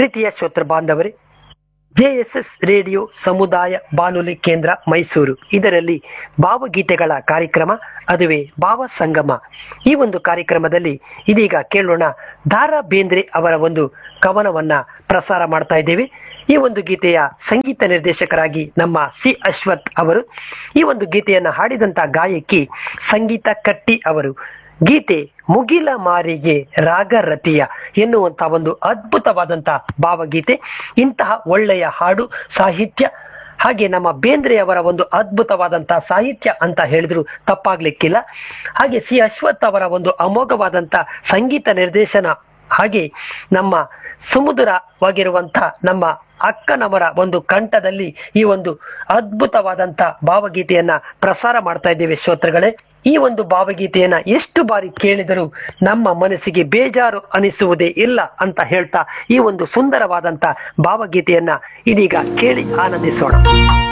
ಪ್ರೀತಿಯ ಶ್ರೋತೃ ಬಾಂಧವರೇ ಜೆಎಸ್ಎಸ್ ರೇಡಿಯೋ ಸಮುದಾಯ ಬಾನುಲಿ ಕೇಂದ್ರ ಮೈಸೂರು ಇದರಲ್ಲಿ ಭಾವಗೀತೆಗಳ ಕಾರ್ಯಕ್ರಮ ಅದುವೇ ಭಾವ ಸಂಗಮ ಈ ಒಂದು ಕಾರ್ಯಕ್ರಮದಲ್ಲಿ ಇದೀಗ ಕೇಳೋಣ ದಾರಾ ಬೇಂದ್ರೆ ಅವರ ಒಂದು ಕವನವನ್ನ ಪ್ರಸಾರ ಮಾಡ್ತಾ ಇದ್ದೇವೆ ಈ ಒಂದು ಗೀತೆಯ ಸಂಗೀತ ನಿರ್ದೇಶಕರಾಗಿ ನಮ್ಮ ಸಿ ಅಶ್ವಥ್ ಅವರು ಈ ಒಂದು ಗೀತೆಯನ್ನ ಹಾಡಿದಂತ ಗಾಯಕಿ ಸಂಗೀತ ಕಟ್ಟಿ ಅವರು ಗೀತೆ ಮುಗಿಲ ಮಾರಿಗೆ ರಾಗರತಿಯ ಎನ್ನುವಂತ ಒಂದು ಅದ್ಭುತವಾದಂತ ಭಾವಗೀತೆ ಇಂತಹ ಒಳ್ಳೆಯ ಹಾಡು ಸಾಹಿತ್ಯ ಹಾಗೆ ನಮ್ಮ ಬೇಂದ್ರೆಯವರ ಒಂದು ಅದ್ಭುತವಾದಂತ ಸಾಹಿತ್ಯ ಅಂತ ಹೇಳಿದ್ರು ತಪ್ಪಾಗ್ಲಿಕ್ಕಿಲ್ಲ ಹಾಗೆ ಸಿ ಅಶ್ವಥ್ ಅವರ ಒಂದು ಅಮೋಘವಾದಂತ ಸಂಗೀತ ನಿರ್ದೇಶನ ಹಾಗೆ ನಮ್ಮ ಸುಮಧುರವಾಗಿರುವಂತ ನಮ್ಮ ಅಕ್ಕನವರ ಒಂದು ಕಂಠದಲ್ಲಿ ಈ ಒಂದು ಅದ್ಭುತವಾದಂತ ಭಾವಗೀತೆಯನ್ನ ಪ್ರಸಾರ ಮಾಡ್ತಾ ಇದ್ದೇವೆ ಶ್ರೋತೃಗಳೇ ಈ ಒಂದು ಭಾವಗೀತೆಯನ್ನ ಎಷ್ಟು ಬಾರಿ ಕೇಳಿದರೂ ನಮ್ಮ ಮನಸ್ಸಿಗೆ ಬೇಜಾರು ಅನಿಸುವುದೇ ಇಲ್ಲ ಅಂತ ಹೇಳ್ತಾ ಈ ಒಂದು ಸುಂದರವಾದಂತ ಭಾವಗೀತೆಯನ್ನ ಇದೀಗ ಕೇಳಿ ಆನಂದಿಸೋಣ